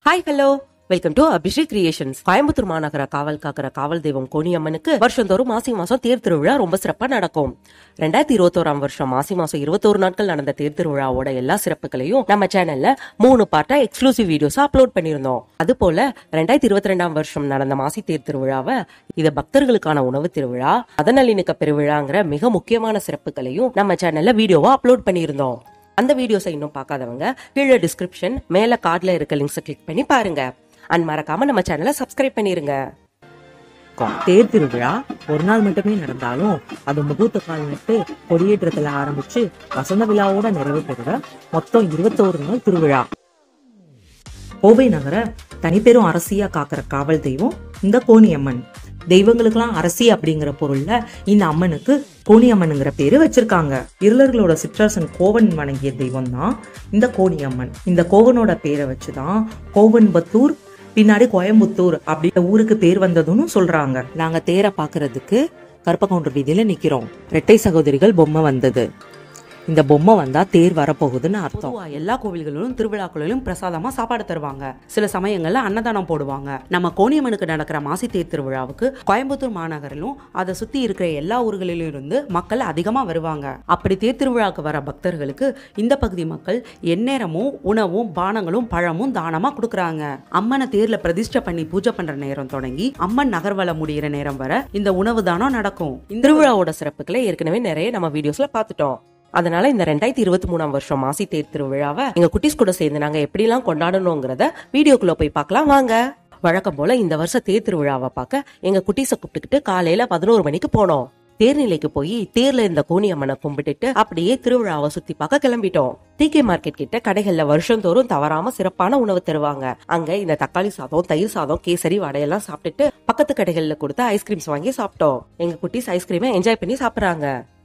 Hi hello welcome to Abhishek creations Coimbatore மாநகர காவல் காக்கிற காவல் தெய்வம் கோணியம்மனுக்கு வருஷந்தோறும் மாசி மாசம் தேர் திருவிழா ரொம்ப சிறப்பா நடக்கும் ரெண்டாயிரத்தி இருபத்தோராம் வருஷம் மாசி மாசம் இருபத்தோரு நாட்கள் நடந்த தேர் திருவிழாவோட எல்லா சிறப்புகளையும் நம்ம சேனல்ல மூணு பார்ட்டா எக்ஸ்க்ளூசிவ் வீடியோஸ் அப்லோட் பண்ணியிருந்தோம் அது போல ரெண்டாயிரத்தி இருபத்தி ரெண்டாம் வருஷம் நடந்த மாசி தேர் திருவிழாவை இது பக்தர்களுக்கான உணவு திருவிழா அதநல்லிணக்க பெருவிழாங்கிற மிக முக்கியமான சிறப்புகளையும் நம்ம சேனல்ல வீடியோவா அப்லோட் பண்ணியிருந்தோம் அந்த வீடியோஸை இன்னும் பார்க்காதவங்க கீழே டிஸ்கிரிப்ஷன் மேல கார்ட்ல இருக்க லிங்க்ஸை கிளிக் பண்ணி பாருங்க அண்ட் மறக்காம நம்ம சேனலை சப்ஸ்கிரைப் பண்ணிருங்க இருக்கும். தேர் திருவிழா ஒரு நாள் மட்டுமே நடந்தாலும் அது முகூர்த்த கால் நட்டு கொடியேற்றத்துல ஆரம்பிச்சு வசந்த விழாவோட நிறைவு பெறுற மொத்தம் இருபத்தோரு நாள் திருவிழா கோவை நகர தனிப்பெரும் அரசியா காக்கிற காவல் தெய்வம் இந்த கோணியம்மன் தெய்வங்களுக்கெல்லாம் அரசி அப்படிங்கிற பொருள்ல இந்த அம்மனுக்கு கோணியம்மனுங்கிற பேரு வச்சிருக்காங்க இருளர்களோட சிற்றரசன் கோவன் வணங்கிய தெய்வம் தான் இந்த கோணியம்மன் இந்த கோவனோட பேரை வச்சுதான் கோவன்பத்தூர் பின்னாடி கோயம்புத்தூர் அப்படின்ற ஊருக்கு பேர் வந்ததுன்னு சொல்றாங்க நாங்க தேரை பாக்குறதுக்கு கருப்பகவுண்டர் வீதியில நிக்கிறோம் ரெட்டை சகோதரிகள் பொம்மை வந்தது இந்த பொம்மை வந்தா தேர் வரப்போகுதுன்னு அர்த்தம் பொதுவா எல்லா கோவில்களிலும் திருவிழாக்களிலும் பிரசாதமா சாப்பாடு தருவாங்க சில சமயங்கள்ல அன்னதானம் போடுவாங்க நம்ம கோணியம்மனுக்கு நடக்கிற மாசி தேர் திருவிழாவுக்கு கோயம்புத்தூர் மாநகரிலும் அதை சுத்தி இருக்கிற எல்லா ஊர்களிலும் இருந்து மக்கள் அதிகமா வருவாங்க அப்படி தேர் திருவிழாவுக்கு வர பக்தர்களுக்கு இந்த பகுதி மக்கள் எந்நேரமும் உணவும் பானங்களும் பழமும் தானமா கொடுக்கறாங்க அம்மனை தேர்ல பிரதிஷ்டை பண்ணி பூஜை பண்ற நேரம் தொடங்கி அம்மன் நகர்வலம் முடியிற நேரம் வர இந்த உணவு தானம் நடக்கும் இந்த திருவிழாவோட சிறப்புகளை ஏற்கனவே நிறைய நம்ம வீடியோஸ்ல பார்த்துட்டோம் அதனால இந்த ரெண்டாயிரத்தி இருபத்தி மூணாம் வருஷம் மாசி தேர் திருவிழாவை எங்க குட்டீஸ் கூட சேர்ந்து நாங்க எப்படிலாம் கொண்டாடணுங்கிறத வீடியோக்குள்ள போய் பார்க்கலாம் வாங்க வழக்கம் போல இந்த வருஷம் தேர் திருவிழாவை பார்க்க எங்க குட்டீஸை கூப்பிட்டுக்கிட்டு காலையில பதினோரு மணிக்கு போனோம் தேர்நிலைக்கு போய் தேர்ல இருந்த கோணியம்மனை கும்பிட்டுட்டு அப்படியே திருவிழாவை சுத்தி பார்க்க கிளம்பிட்டோம் டிகே மார்க்கெட் கிட்ட கடைகள்ல வருஷந்தோறும் தவறாம சிறப்பான உணவு தருவாங்க அங்க இந்த தக்காளி சாதம் தயிர் சாதம் கேசரி வடையெல்லாம் சாப்பிட்டுட்டு பக்கத்து கடைகள்ல கொடுத்து ஐஸ்கிரீம்ஸ் வாங்கி சாப்பிட்டோம் எங்க குட்டீஸ் ஐஸ்கிரீமை என்ஜாய் பண்ணி சாப்பிடுறாங்க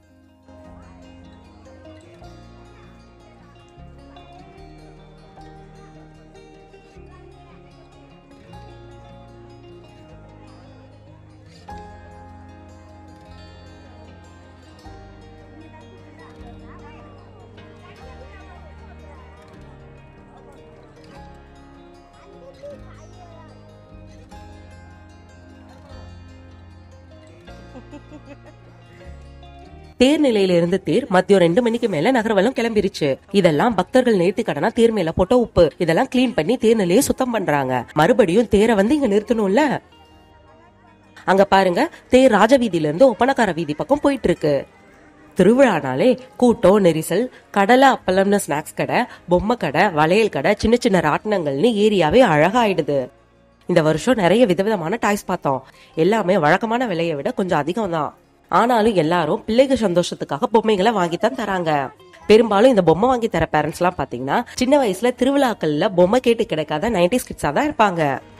தேர் நிலையில இருந்து தேர் மதியம் ரெண்டு மணிக்கு மேல நகர்வலம் கிளம்பிருச்சு இதெல்லாம் பக்தர்கள் நேர்த்தி கடனா தேர் மேல போட்ட உப்பு இதெல்லாம் க்ளீன் பண்ணி தேர் நிலையை சுத்தம் பண்றாங்க மறுபடியும் தேரை வந்து இங்க நிறுத்தணும்ல அங்க பாருங்க தேர் ராஜவீதியில இருந்து ஒப்பனக்கார வீதி பக்கம் போயிட்டு இருக்கு திருவிழானாலே கூட்டம் நெரிசல் கடலை அப்பளம்னு ஸ்நாக்ஸ் கடை பொம்மை கடை வளையல் கடை சின்ன சின்ன ராட்டினங்கள்னு ஏரியாவே அழகாயிடுது இந்த வருஷம் நிறைய விதவிதமான டாய்ஸ் பார்த்தோம் எல்லாமே வழக்கமான விலையை விட கொஞ்சம் அதிகம் தான் ஆனாலும் எல்லாரும் பிள்ளைகள் சந்தோஷத்துக்காக பொம்மைகளை வாங்கி தான் தராங்க பெரும்பாலும் இந்த பொம்மை வாங்கி தர பேரண்ட்ஸ் எல்லாம் பாத்தீங்கன்னா சின்ன வயசுல திருவிழாக்கள்ல பொம்மை கேட்டு கிடைக்காத நைன்டிஸ் கிட்ஸா தான் இருப்பாங்க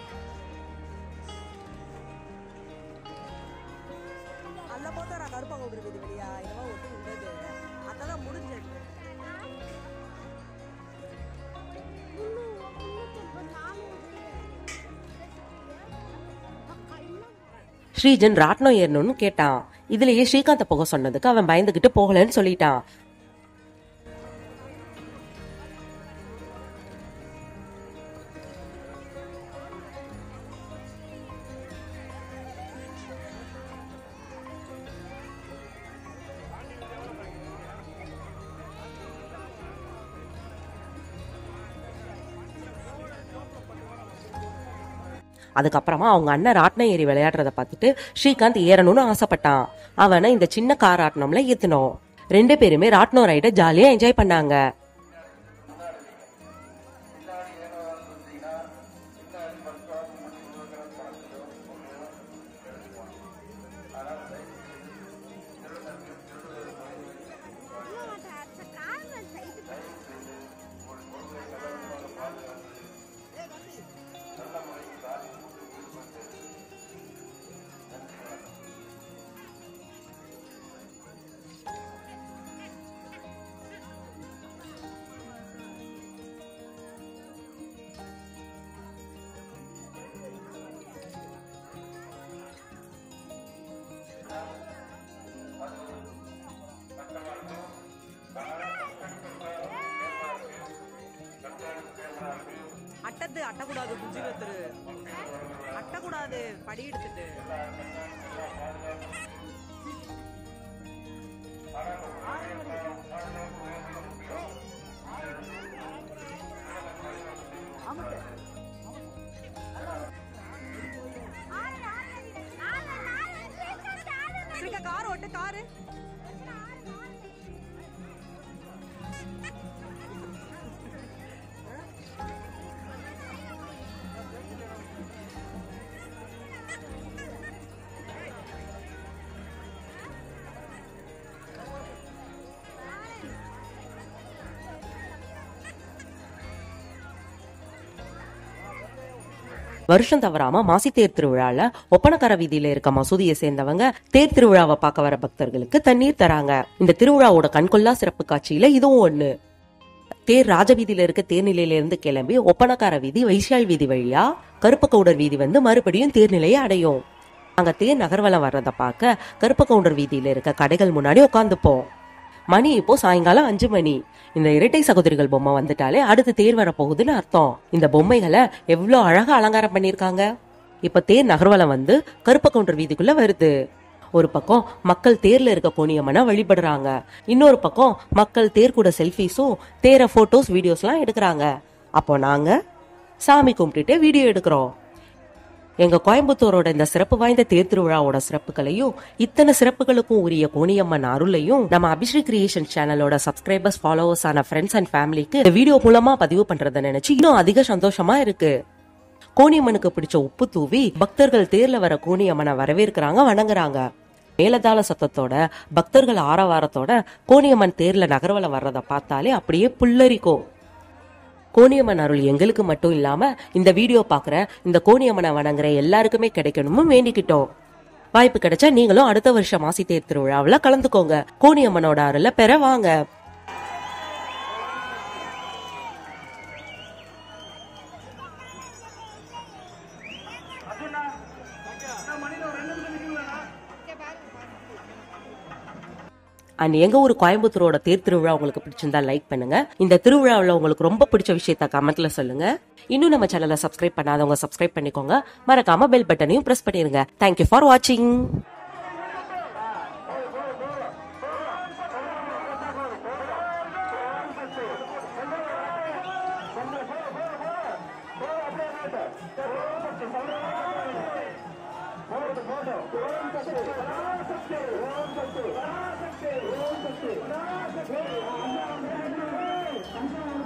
அல்ல போத்தா நான் கருப்பாங்க விடுறது வெளியா இதெல்லாம் ஒட்டு விடுறது அதெல்லாம் முடிஞ்சது ஸ்ரீஜன் ராட்னம் ஏறணும்னு கேட்டான் இதுலயே ஸ்ரீகாந்த போக சொன்னதுக்கு அவன் பயந்துகிட்டு போகலன்னு சொல்லிட்டான் அதுக்கப்புறமா அவங்க அண்ணன் ராட்டினம் ஏறி விளையாடுறத பார்த்துட்டு ஸ்ரீகாந்த் ஏறணும்னு ஆசைப்பட்டான் அவனை இந்த சின்ன கார் ராட்டினம்ல ஏத்துனோம் ரெண்டு பேருமே ராட்டினம் ரைட ஜாலியா என்ஜாய் பண்ணாங்க எடுத்துட்டு அட்டக்கூடாது குஞ்சு கத்துரு அட்டக்கூடாது படி எடுத்துட்டு சரிக்கா கார் ஓட்டு காரு வருஷம் தவறாம மாசி தேர் திருவிழால ஒப்பனக்கார வீதியில இருக்க மசூதியை சேர்ந்தவங்க தேர் திருவிழாவை பார்க்க வர பக்தர்களுக்கு தண்ணீர் தராங்க இந்த திருவிழாவோட கண்கொள்ளா சிறப்பு காட்சியில இதுவும் ஒண்ணு தேர் ராஜவீதியில இருக்க தேர்நிலையில இருந்து கிளம்பி ஒப்பனக்கார வீதி வைஷால் வீதி வழியா கருப்பு கவுண்டர் வீதி வந்து மறுபடியும் தேர்நிலையை அடையும் அங்க தேர் நகர்வலம் வர்றத பார்க்க கருப்பு கவுண்டர் வீதியில இருக்க கடைகள் முன்னாடி உட்காந்துப்போம் மணி இப்போ சாயங்காலம் அஞ்சு மணி இந்த இரட்டை சகோதரிகள் பொம்மை வந்துட்டாலே அடுத்து தேர் வர போகுதுன்னு அர்த்தம் இந்த பொம்மைகளை எவ்வளவு அழகா அலங்காரம் பண்ணிருக்காங்க இப்ப தேர் நகர்வலம் வந்து கருப்ப கவுண்டர் வீதிக்குள்ள வருது ஒரு பக்கம் மக்கள் தேர்ல இருக்க கோணியம்மனை வழிபடுறாங்க இன்னொரு பக்கம் மக்கள் தேர் கூட செல்ஃபிஸும் தேர போட்டோஸ் வீடியோஸ்லாம் எடுக்கிறாங்க அப்போ நாங்க சாமி கும்பிட்டுட்டு வீடியோ எடுக்கிறோம் எங்க கோயம்புத்தூரோட இந்த சிறப்பு வாய்ந்த தேர் திருவிழாவோட சிறப்புகளையும் இத்தனை சிறப்புகளுக்கும் உரிய கோணியம்மன் அருளையும் நம்ம அபிஸ்ரீ கிரியேஷன் சேனலோட சப்ஸ்கிரைபர்ஸ் ஃபாலோவர்ஸ் ஆன ஃப்ரெண்ட்ஸ் அண்ட் ஃபேமிலிக்கு இந்த வீடியோ மூலமா பதிவு பண்றதை நினைச்சு இன்னும் அதிக சந்தோஷமா இருக்கு கோணியம்மனுக்கு பிடிச்ச உப்பு தூவி பக்தர்கள் தேர்ல வர கோணியம்மனை வரவேற்கிறாங்க வணங்குறாங்க மேலதாள சத்தத்தோட பக்தர்கள் ஆரவாரத்தோட கோணியம்மன் தேர்ல நகர்வலம் வர்றத பார்த்தாலே அப்படியே புல்லரிக்கும் கோணியம்மன் அருள் எங்களுக்கு மட்டும் இல்லாம இந்த வீடியோ பாக்குற இந்த கோணியம்மனை வணங்குற எல்லாருக்குமே கிடைக்கணும்னு வேண்டிக்கிட்டோம் வாய்ப்பு கிடைச்சா நீங்களும் அடுத்த வருஷம் மாசி தேர் திருவிழாவில் கலந்துக்கோங்க கோணியம்மனோட அருளை பெற வாங்க அண்ட் எங்க ஊர் கோயம்புத்தூரோட தேர் திருவிழா உங்களுக்கு பிடிச்சிருந்தா லைக் பண்ணுங்க இந்த திருவிழாவில் உங்களுக்கு ரொம்ப பிடிச்ச விஷயத்த கமெண்ட்ல சொல்லுங்க இன்னும் நம்ம சேனலை சப்ஸ்கிரைப் பண்ணாதவங்க சப்ஸ்கிரைப் பண்ணிக்கோங்க மறக்காம பெல் பட்டனையும் பிரஸ் பண்ணிருங்க தேங்க்யூ ஃபார் வாட்சிங் Thank you.